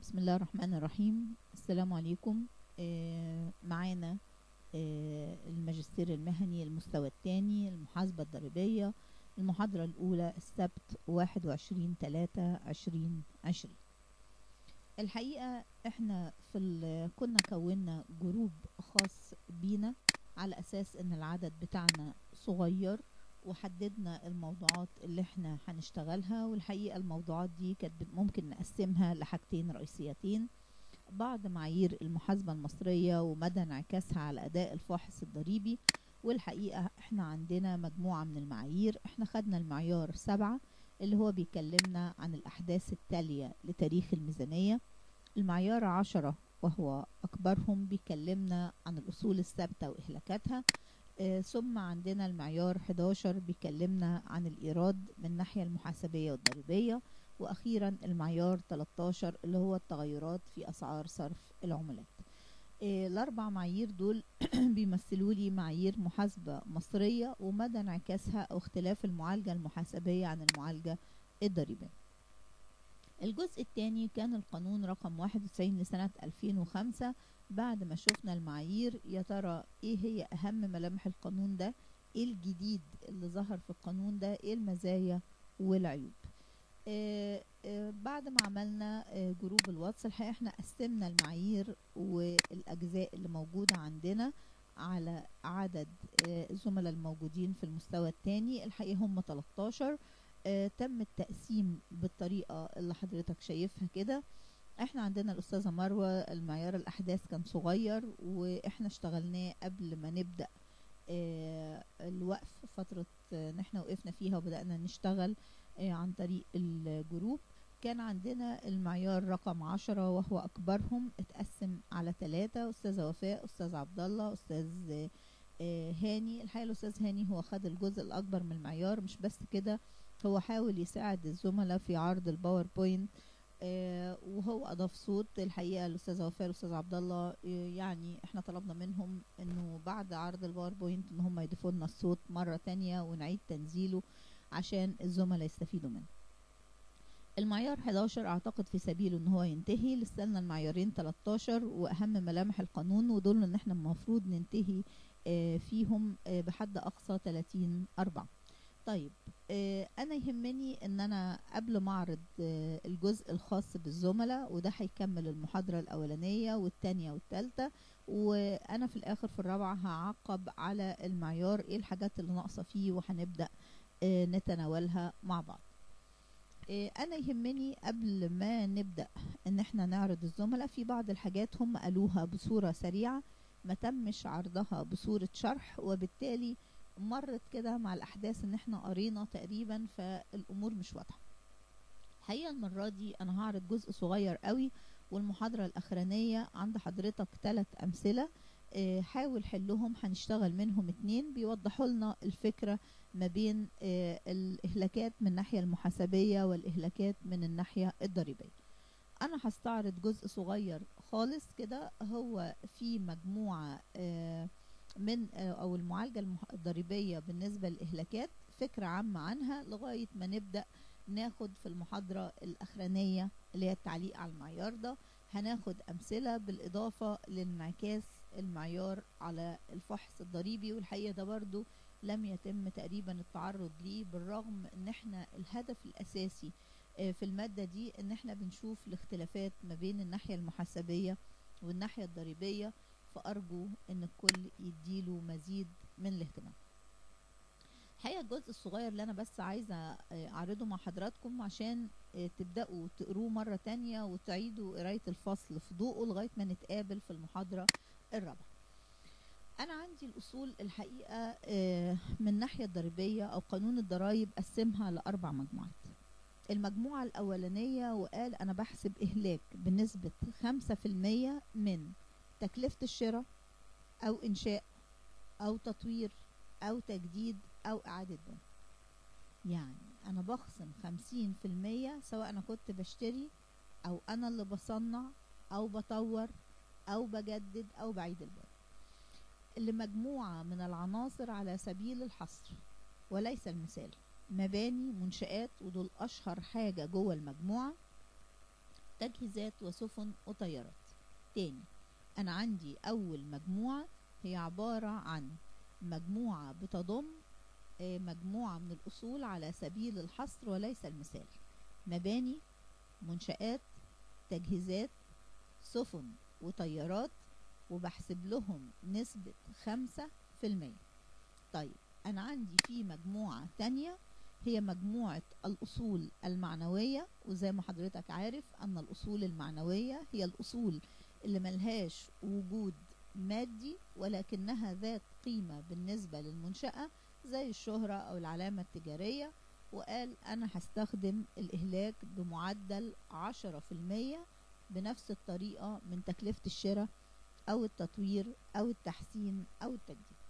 بسم الله الرحمن الرحيم السلام عليكم آه، معانا آه، الماجستير المهني المستوى الثاني المحاسبة الضريبية المحاضرة الأولى السبت 21 3 2020 الحقيقة احنا في ال- كنا كونا جروب خاص بينا على أساس إن العدد بتاعنا صغير وحددنا الموضوعات اللي احنا هنشتغلها والحقيقة الموضوعات دي كانت بت- ممكن نقسمها لحاجتين رئيسيتين بعض معايير المحاسبة المصرية ومدى انعكاسها على أداء الفاحص الضريبي والحقيقة احنا عندنا مجموعة من المعايير احنا خدنا المعيار سبعة اللي هو بيكلمنا عن الأحداث التالية لتاريخ الميزانية المعيار عشرة وهو أكبرهم بيكلمنا عن الأصول الثابتة وإهلاكاتها آه، ثم عندنا المعيار 11 بيكلمنا عن الإيراد من الناحية المحاسبية والضريبية وأخيرا المعيار 13 اللي هو التغيرات في أسعار صرف العملات آه، الأربع معايير دول بيمثلوا لي معايير محاسبة مصرية ومدى انعكاسها أو اختلاف المعالجة المحاسبية عن المعالجة الضريبية الجزء الثاني كان القانون رقم 91 لسنة 2005 بعد ما شفنا المعايير يا ترى ايه هي اهم ملامح القانون ده ايه الجديد اللي ظهر في القانون ده ايه المزايا والعيوب آه آه بعد ما عملنا آه جروب الواتس الحقيقة احنا قسمنا المعايير والاجزاء اللي موجودة عندنا على عدد آه الزملاء الموجودين في المستوى الثاني الحقيقة هم 13 آه تم التقسيم بالطريقة اللي حضرتك شايفها كده احنا عندنا الاستاذة مروة المعيار الاحداث كان صغير واحنا اشتغلناه قبل ما نبدأ آه الوقف فترة آه، ان احنا وقفنا فيها وبدأنا نشتغل آه عن طريق الجروب كان عندنا المعيار رقم عشرة وهو أكبرهم اتقسم على ثلاثة أستاذة وفاء أستاذ عبد الله أستاذ آه، آه، هاني الحقيقة الأستاذ هاني هو خد الجزء الأكبر من المعيار مش بس كده هو حاول يساعد الزملاء في عرض الباوربوينت آه، وهو اضاف صوت الحقيقه الاستاذه وفاء والاستاذ عبد الله آه، يعني احنا طلبنا منهم انه بعد عرض الباوربوينت ان هم يضيفوا لنا الصوت مره تانية ونعيد تنزيله عشان الزملاء يستفيدوا منه المعيار 11 اعتقد في سبيله ان هو ينتهي لسه لنا المعيارين 13 واهم ملامح القانون ودول ان احنا المفروض ننتهي آه، فيهم آه، بحد اقصى 30 4 طيب آه، انا يهمني ان انا قبل ما اعرض آه، الجزء الخاص بالزملاء وده هيكمل المحاضرة الاولانية والتانية والتالتة وانا في الاخر في الرابعة هعقب على المعيار ايه الحاجات اللي ناقصة فيه وهنبدأ آه، نتناولها مع بعض آه، انا يهمني قبل ما نبدأ ان احنا نعرض الزملاء في بعض الحاجات هم قالوها بصورة سريعة ما تمش عرضها بصورة شرح وبالتالي مرت كده مع الأحداث إن إحنا قرينا تقريبا فالأمور مش واضحة الحقيقة المرة دي أنا هعرض جزء صغير قوي والمحاضرة الأخرانية عند حضرتك ثلاث أمثلة آه، حاول حلهم هنشتغل منهم اتنين بيوضحوا لنا الفكرة ما بين آه، الإهلاكات من الناحية المحاسبية والإهلاكات من الناحية الضريبية أنا هستعرض جزء صغير خالص كده هو في مجموعة آه، من آه، او المعالجه المح- الضريبيه بالنسبه للاهلاكات فكره عامه عنها لغايه ما نبدا ناخد في المحاضره الاخرانيه اللي هي التعليق على المعيار ده هناخد امثله بالاضافه لانعكاس المعيار على الفحص الضريبي والحقيقه ده برضو لم يتم تقريبا التعرض ليه بالرغم ان احنا الهدف الاساسي آه، في الماده دي ان احنا بنشوف الاختلافات ما بين الناحيه المحاسبيه والناحيه الضريبيه فأرجو إن الكل يديله مزيد من الاهتمام الحقيقة الجزء الصغير اللي أنا بس عايزة آه، أعرضه مع حضراتكم عشان آه، تبدأوا تقروه مرة تانية وتعيدوا قراية الفصل في ضوءه لغاية ما نتقابل في المحاضرة الرابعة أنا عندي الأصول الحقيقة آه، من الناحية الضريبية أو قانون الضرايب قسمها لأربع مجموعات المجموعة الأولانية وقال أنا بحسب إهلاك بنسبة خمسة في المية من تكلفة الشراء أو إنشاء أو تطوير أو تجديد أو إعادة بناء يعني أنا بخصم خمسين في المية سواء أنا كنت بشتري أو أنا اللي بصنع أو بطور أو بجدد أو بعيد البناء لمجموعة من العناصر على سبيل الحصر وليس المثال مباني منشآت ودول أشهر حاجة جوه المجموعة تجهيزات وسفن وطيارات تاني أنا عندي أول مجموعة هي عبارة عن مجموعة بتضم آه، مجموعة من الأصول على سبيل الحصر وليس المثال مباني منشآت تجهيزات سفن وطيارات وبحسب لهم نسبة خمسة في المية طيب أنا عندي في مجموعة تانية هي مجموعة الأصول المعنوية وزي ما حضرتك عارف أن الأصول المعنوية هي الأصول اللي ملهاش وجود مادي ولكنها ذات قيمة بالنسبة للمنشأة زي الشهرة أو العلامة التجارية وقال أنا هستخدم الإهلاك بمعدل عشرة في المية بنفس الطريقة من تكلفة الشراء أو التطوير أو التحسين أو التجديد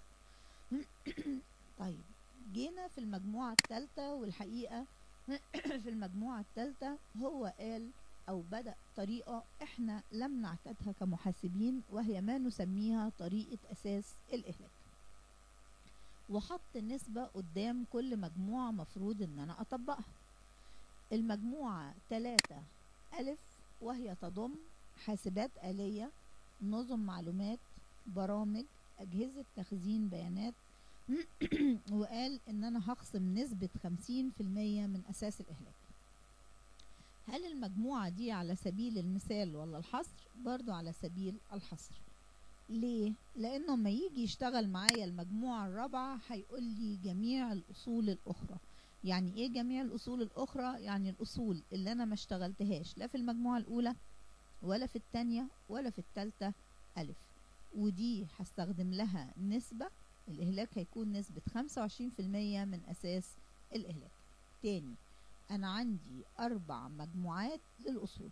طيب جينا في المجموعة الثالثة والحقيقة في المجموعة الثالثة هو قال أو بدأ طريقة إحنا لم نعتادها كمحاسبين وهي ما نسميها طريقة أساس الإهلاك وحط نسبة قدام كل مجموعة مفروض إن أنا أطبقها المجموعة تلاتة ألف وهي تضم حاسبات آلية نظم معلومات برامج أجهزة تخزين بيانات وقال إن أنا هخصم نسبة خمسين في المية من أساس الإهلاك هل المجموعة دي على سبيل المثال ولا الحصر؟ برضو على سبيل الحصر ليه؟ لأنه لما يجي يشتغل معايا المجموعة الرابعة هيقول لي جميع الأصول الأخرى يعني إيه جميع الأصول الأخرى؟ يعني الأصول اللي أنا ما اشتغلتهاش لا في المجموعة الأولى ولا في التانية ولا في التالتة ألف ودي هستخدم لها نسبة الإهلاك هيكون نسبة خمسة وعشرين في المية من أساس الإهلاك تاني أنا عندي أربع مجموعات للأصول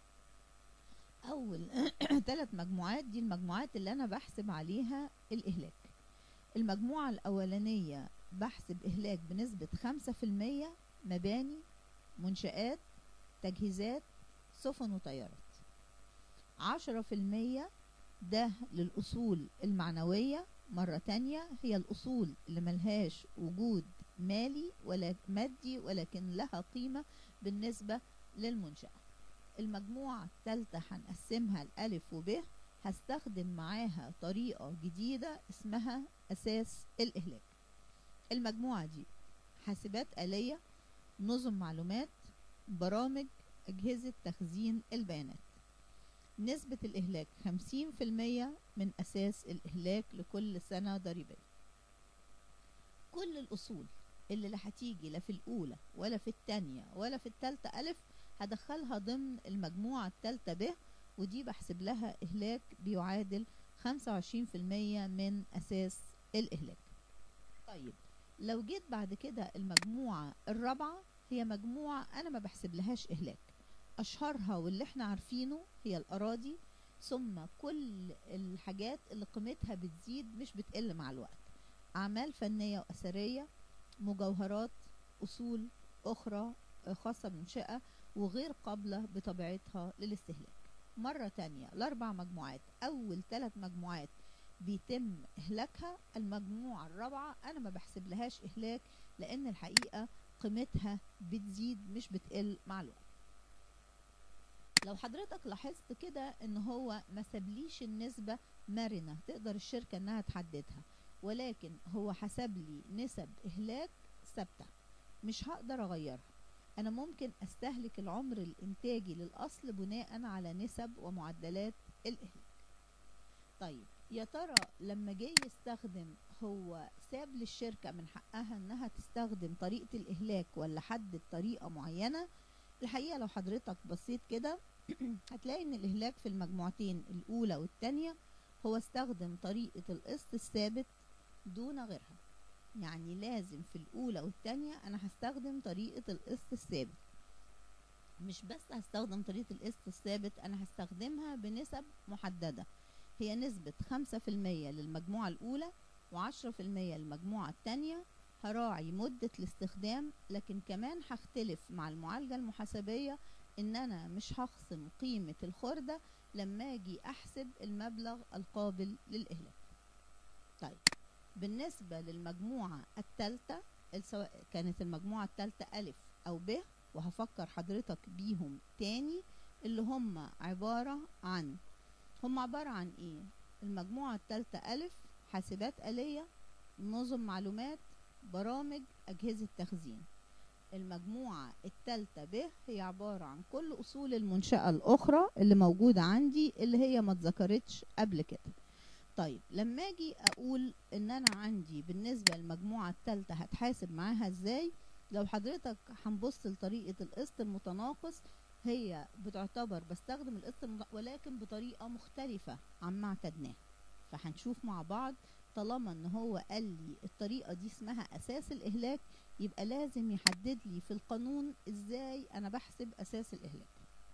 أول ثلاث مجموعات دي المجموعات اللي أنا بحسب عليها الإهلاك المجموعة الأولانية بحسب إهلاك بنسبة خمسة في المية مباني منشآت تجهيزات سفن وطيارات عشرة في المية ده للأصول المعنوية مرة تانية هي الأصول اللي ملهاش وجود مالي ولا مادي ولكن لها قيمة بالنسبة للمنشأة المجموعة الثالثة هنقسمها لألف وب هستخدم معاها طريقة جديدة اسمها أساس الإهلاك المجموعة دي حاسبات آلية نظم معلومات برامج أجهزة تخزين البيانات نسبة الإهلاك 50% من أساس الإهلاك لكل سنة ضريبية كل الأصول اللي لا هتيجي لا في الأولى ولا في التانية ولا في التالتة ألف هدخلها ضمن المجموعة التالتة ب ودي بحسب لها إهلاك بيعادل 25% من أساس الإهلاك طيب لو جيت بعد كده المجموعة الرابعة هي مجموعة أنا ما بحسب لهاش إهلاك أشهرها واللي احنا عارفينه هي الأراضي ثم كل الحاجات اللي قيمتها بتزيد مش بتقل مع الوقت أعمال فنية وأثرية مجوهرات أصول أخرى خاصة بمنشأة وغير قابلة بطبيعتها للاستهلاك مرة تانية الأربع مجموعات أول ثلاث مجموعات بيتم إهلاكها المجموعة الرابعة أنا ما بحسب لهاش إهلاك لأن الحقيقة قيمتها بتزيد مش بتقل مع الوقت لو حضرتك لاحظت كده ان هو ما سابليش النسبة مرنة تقدر الشركة انها تحددها ولكن هو حسب لي نسب اهلاك ثابتة مش هقدر اغيرها انا ممكن استهلك العمر الانتاجي للاصل بناء على نسب ومعدلات الاهلاك طيب يا ترى لما جه يستخدم هو ساب للشركة من حقها انها تستخدم طريقة الاهلاك ولا حدد طريقة معينة الحقيقة لو حضرتك بصيت كده هتلاقي ان الاهلاك في المجموعتين الاولى والتانية هو استخدم طريقة القسط الثابت دون غيرها يعني لازم في الاولى والتانية انا هستخدم طريقة القسط الثابت مش بس هستخدم طريقة القسط الثابت انا هستخدمها بنسب محددة هي نسبة خمسة في المية للمجموعة الاولى وعشرة في المية للمجموعة التانية هراعي مدة الاستخدام لكن كمان هختلف مع المعالجة المحاسبية ان انا مش هخصم قيمة الخردة لما اجي احسب المبلغ القابل للاهلاك طيب بالنسبة للمجموعة التالتة سواء كانت المجموعة التالتة ألف أو ب وهفكر حضرتك بيهم تاني اللي هم عبارة عن هم عبارة عن ايه المجموعة التالتة ألف حاسبات آلية نظم معلومات برامج أجهزة تخزين المجموعة التالتة ب هي عبارة عن كل أصول المنشأة الأخرى اللي موجودة عندي اللي هي ما اتذكرتش قبل كده طيب لما اجي اقول ان انا عندي بالنسبة للمجموعة التالتة هتحاسب معاها ازاي لو حضرتك هنبص لطريقة القسط المتناقص هي بتعتبر بستخدم القسط المتناقص ولكن بطريقة مختلفة عما اعتدناه فهنشوف مع بعض طالما ان هو قال لي الطريقة دي اسمها اساس الاهلاك يبقى لازم يحدد لي في القانون ازاي انا بحسب اساس الاهلاك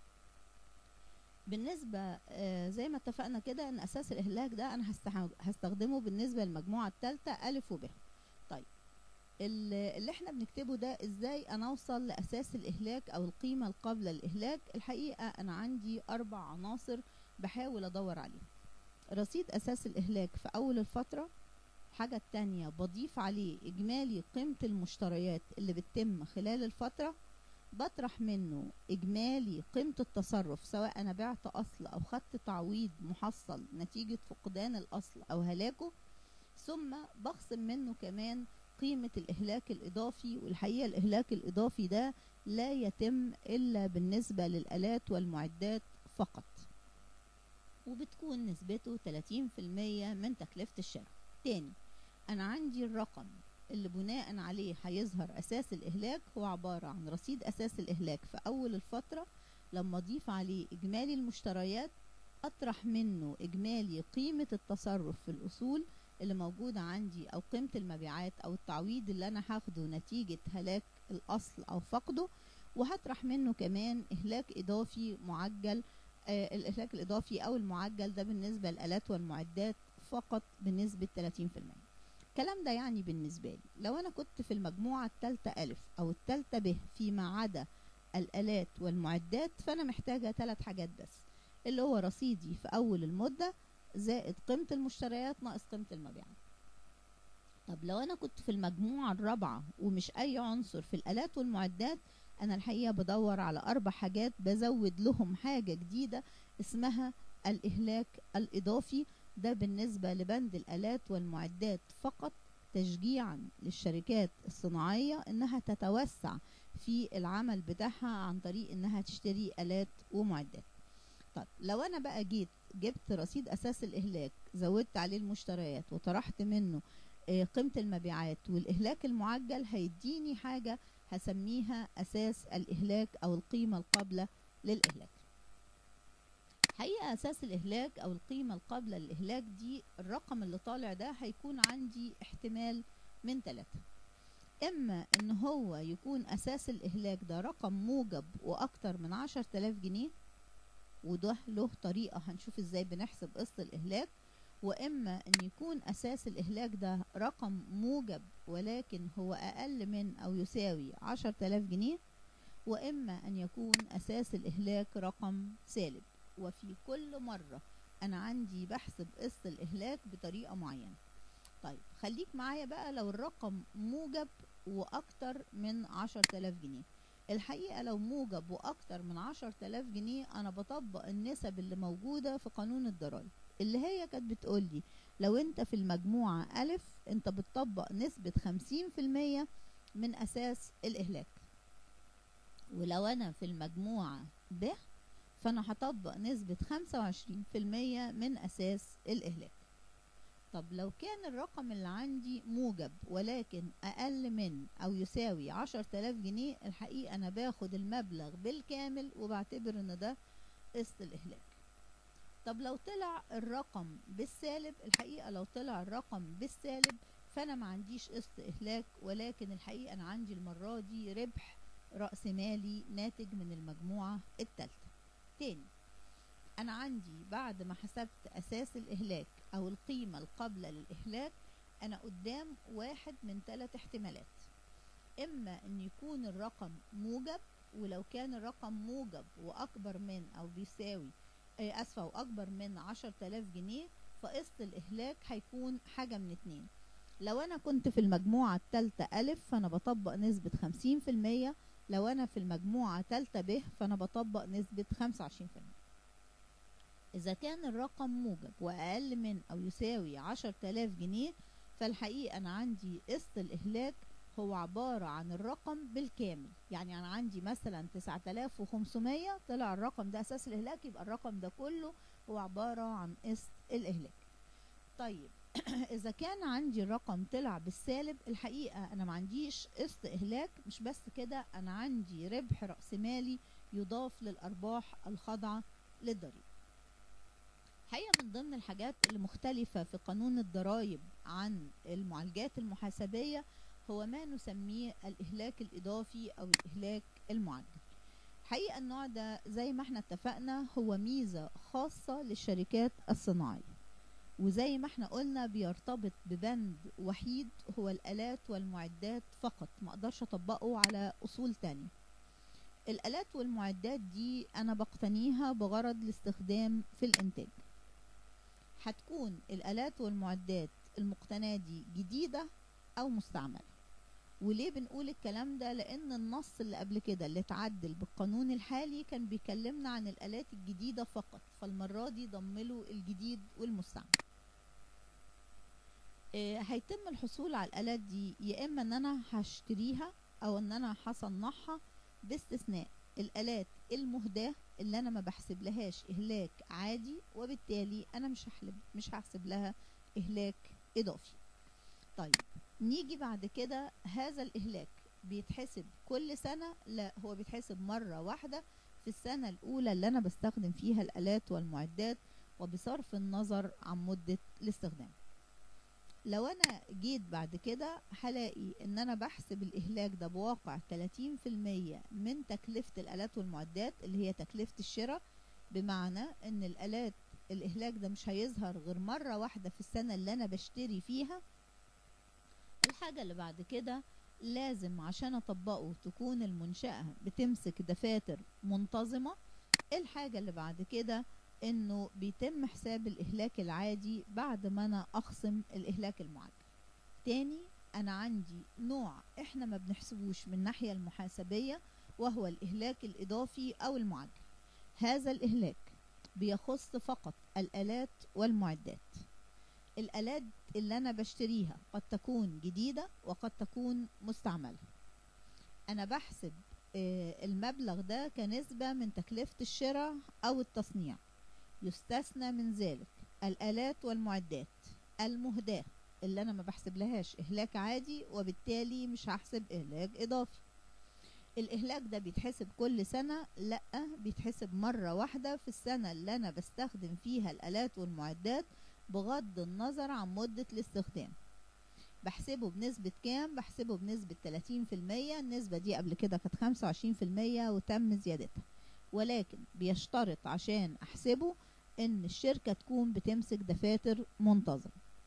بالنسبة آه زي ما اتفقنا كده ان اساس الاهلاك ده انا هستخدمه بالنسبة للمجموعة الثالثة الف وب طيب اللي احنا بنكتبه ده ازاي انا اوصل لاساس الاهلاك او القيمة القابلة للاهلاك الحقيقة انا عندي اربع عناصر بحاول ادور عليها رصيد اساس الاهلاك في اول الفترة الحاجة التانية بضيف عليه إجمالي قيمة المشتريات اللي بتتم خلال الفترة بطرح منه إجمالي قيمة التصرف سواء أنا بعت أصل أو خدت تعويض محصل نتيجة فقدان الأصل أو هلاكه ثم بخصم منه كمان قيمة الإهلاك الإضافي والحقيقة الإهلاك الإضافي ده لا يتم إلا بالنسبة للآلات والمعدات فقط وبتكون نسبته 30% من تكلفة الشراء تاني انا عندي الرقم اللي بناء عليه هيظهر اساس الاهلاك هو عبارة عن رصيد اساس الاهلاك في اول الفترة لما اضيف عليه اجمالي المشتريات اطرح منه اجمالي قيمة التصرف في الاصول اللي موجودة عندي او قيمة المبيعات او التعويض اللي انا هاخده نتيجة هلاك الاصل او فقده وهطرح منه كمان اهلاك اضافي معجل آه الاهلاك الاضافي او المعجل ده بالنسبة للالات والمعدات فقط بنسبة 30% الكلام ده يعني بالنسبة لي لو أنا كنت في المجموعة التالتة ألف أو التالتة ب فيما عدا الآلات والمعدات فأنا محتاجة ثلاث حاجات بس اللي هو رصيدي في أول المدة زائد قيمة المشتريات ناقص قيمة المبيعات طب لو أنا كنت في المجموعة الرابعة ومش أي عنصر في الآلات والمعدات أنا الحقيقة بدور على أربع حاجات بزود لهم حاجة جديدة اسمها الإهلاك الإضافي ده بالنسبة لبند الآلات والمعدات فقط تشجيعا للشركات الصناعية انها تتوسع في العمل بتاعها عن طريق انها تشتري آلات ومعدات طب لو انا بقى جيت جبت رصيد اساس الاهلاك زودت عليه المشتريات وطرحت منه قيمة المبيعات والاهلاك المعجل هيديني حاجة هسميها اساس الاهلاك او القيمة القابلة للاهلاك حقيقة أساس الإهلاك أو القيمة القابلة للإهلاك دي الرقم اللي طالع ده هيكون عندي احتمال من ثلاثة إما إن هو يكون أساس الإهلاك ده رقم موجب وأكتر من عشر تلاف جنيه وده له طريقة هنشوف إزاي بنحسب قسط الإهلاك وإما إن يكون أساس الإهلاك ده رقم موجب ولكن هو أقل من أو يساوي عشر تلاف جنيه وإما أن يكون أساس الإهلاك رقم سالب وفي كل مرة أنا عندي بحسب قسط الإهلاك بطريقة معينة طيب خليك معايا بقى لو الرقم موجب وأكتر من عشر تلاف جنيه الحقيقة لو موجب وأكتر من عشر تلاف جنيه أنا بطبق النسب اللي موجودة في قانون الضرايب اللي هي كانت بتقولي لو أنت في المجموعة ألف أنت بتطبق نسبة خمسين في المية من أساس الإهلاك ولو أنا في المجموعة ب فأنا هطبق نسبة خمسة وعشرين في المية من أساس الإهلاك طب لو كان الرقم اللي عندي موجب ولكن أقل من أو يساوي عشر تلاف جنيه الحقيقة أنا باخد المبلغ بالكامل وبعتبر إن ده قسط الإهلاك طب لو طلع الرقم بالسالب الحقيقة لو طلع الرقم بالسالب فأنا ما عنديش قسط إهلاك ولكن الحقيقة أنا عندي المرة دي ربح رأس مالي ناتج من المجموعة التالتة تاني أنا عندي بعد ما حسبت أساس الإهلاك أو القيمة القابلة للإهلاك أنا قدام واحد من ثلاث احتمالات إما أن يكون الرقم موجب ولو كان الرقم موجب وأكبر من أو بيساوي أسفة وأكبر من عشر تلاف جنيه فقسط الإهلاك هيكون حاجة من اتنين لو أنا كنت في المجموعة التالتة ألف فأنا بطبق نسبة خمسين في المية لو انا في المجموعة تالتة ب فانا بطبق نسبة 25% اذا كان الرقم موجب واقل من او يساوي 10000 جنيه فالحقيقة انا عندي قسط الاهلاك هو عبارة عن الرقم بالكامل يعني أنا عندي مثلا 9500 طلع الرقم ده أساس الإهلاك يبقى الرقم ده كله هو عبارة عن قسط الإهلاك طيب إذا كان عندي الرقم طلع بالسالب الحقيقة أنا ما عنديش قسط إهلاك مش بس كده أنا عندي ربح رأس مالي يضاف للأرباح الخاضعة للضريبة الحقيقة من ضمن الحاجات اللي مختلفة في قانون الضرائب عن المعالجات المحاسبية هو ما نسميه الإهلاك الإضافي أو الإهلاك المعجل حقيقة النوع ده زي ما احنا اتفقنا هو ميزة خاصة للشركات الصناعية وزي ما احنا قلنا بيرتبط ببند وحيد هو الآلات والمعدات فقط ما اقدرش اطبقه على أصول تانية الآلات والمعدات دي أنا بقتنيها بغرض الاستخدام في الإنتاج هتكون الآلات والمعدات المقتناة دي جديدة أو مستعملة وليه بنقول الكلام ده لان النص اللي قبل كده اللي اتعدل بالقانون الحالي كان بيكلمنا عن الالات الجديدة فقط فالمرة دي ضمله الجديد والمستعمل آه هيتم الحصول على الالات دي يا اما ان انا هشتريها او ان انا هصنعها باستثناء الالات المهداة اللي انا ما بحسب لهاش اهلاك عادي وبالتالي انا مش هحلب مش هحسب لها اهلاك اضافي طيب نيجي بعد كده هذا الإهلاك بيتحسب كل سنة لا هو بيتحسب مرة واحدة في السنة الأولى اللي أنا بستخدم فيها الآلات والمعدات وبصرف النظر عن مدة الاستخدام لو أنا جيت بعد كده هلاقي إن أنا بحسب الإهلاك ده بواقع 30% من تكلفة الآلات والمعدات اللي هي تكلفة الشراء بمعنى إن الآلات الإهلاك ده مش هيظهر غير مرة واحدة في السنة اللي أنا بشتري فيها الحاجة اللي بعد كده لازم عشان اطبقه تكون المنشأة بتمسك دفاتر منتظمة الحاجة اللي بعد كده انه بيتم حساب الاهلاك العادي بعد ما انا اخصم الاهلاك المعجل تاني انا عندي نوع احنا ما بنحسبوش من الناحية المحاسبية وهو الاهلاك الاضافي او المعجل هذا الاهلاك بيخص فقط الالات والمعدات الآلات اللي أنا بشتريها قد تكون جديدة وقد تكون مستعملة أنا بحسب المبلغ ده كنسبة من تكلفة الشراء أو التصنيع يستثنى من ذلك الآلات والمعدات المهداة اللي أنا ما بحسب لهاش إهلاك عادي وبالتالي مش هحسب إهلاك إضافي الإهلاك ده بيتحسب كل سنة لأ بيتحسب مرة واحدة في السنة اللي أنا بستخدم فيها الآلات والمعدات بغض النظر عن مدة الاستخدام بحسبه بنسبة كام بحسبه بنسبة 30% النسبة دي قبل كده كانت 25% وتم زيادتها ولكن بيشترط عشان احسبه ان الشركة تكون بتمسك دفاتر منتظمة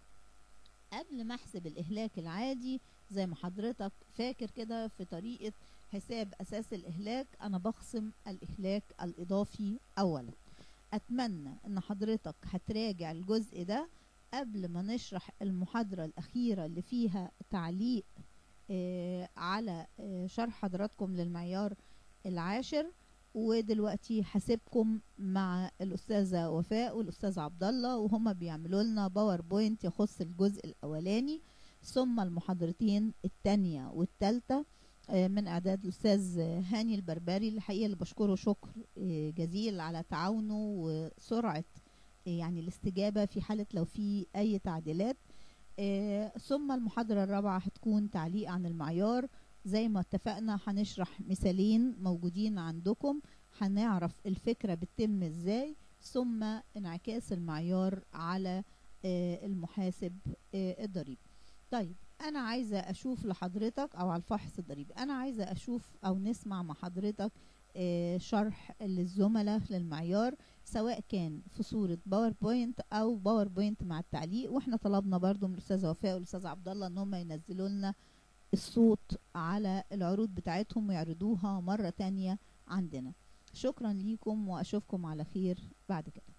قبل ما احسب الاهلاك العادي زي ما حضرتك فاكر كده في طريقة حساب اساس الاهلاك انا بخصم الاهلاك الاضافي اولا اتمنى ان حضرتك هتراجع الجزء ده قبل ما نشرح المحاضرة الأخيرة اللي فيها تعليق آه على آه شرح حضراتكم للمعيار العاشر ودلوقتي هسيبكم مع الأستاذة وفاء والأستاذ عبد الله وهما بيعملوا لنا باوربوينت يخص الجزء الأولاني ثم المحاضرتين التانية والتالتة آه من إعداد الأستاذ هاني البربري الحقيقة اللي بشكره شكر جزيل على تعاونه وسرعة يعني الاستجابة في حالة لو في أي تعديلات آه ثم المحاضرة الرابعة هتكون تعليق عن المعيار زي ما اتفقنا هنشرح مثالين موجودين عندكم هنعرف الفكرة بتتم ازاي ثم انعكاس المعيار على آه المحاسب آه الضريبي طيب انا عايزة اشوف لحضرتك او على الفحص الضريبي انا عايزة اشوف او نسمع مع حضرتك شرح للزملاء للمعيار سواء كان في صورة باوربوينت او باوربوينت مع التعليق واحنا طلبنا برضو من الاستاذة وفاء والاستاذ عبد الله ان هم ينزلوا لنا الصوت على العروض بتاعتهم ويعرضوها مرة تانية عندنا شكرا ليكم واشوفكم على خير بعد كده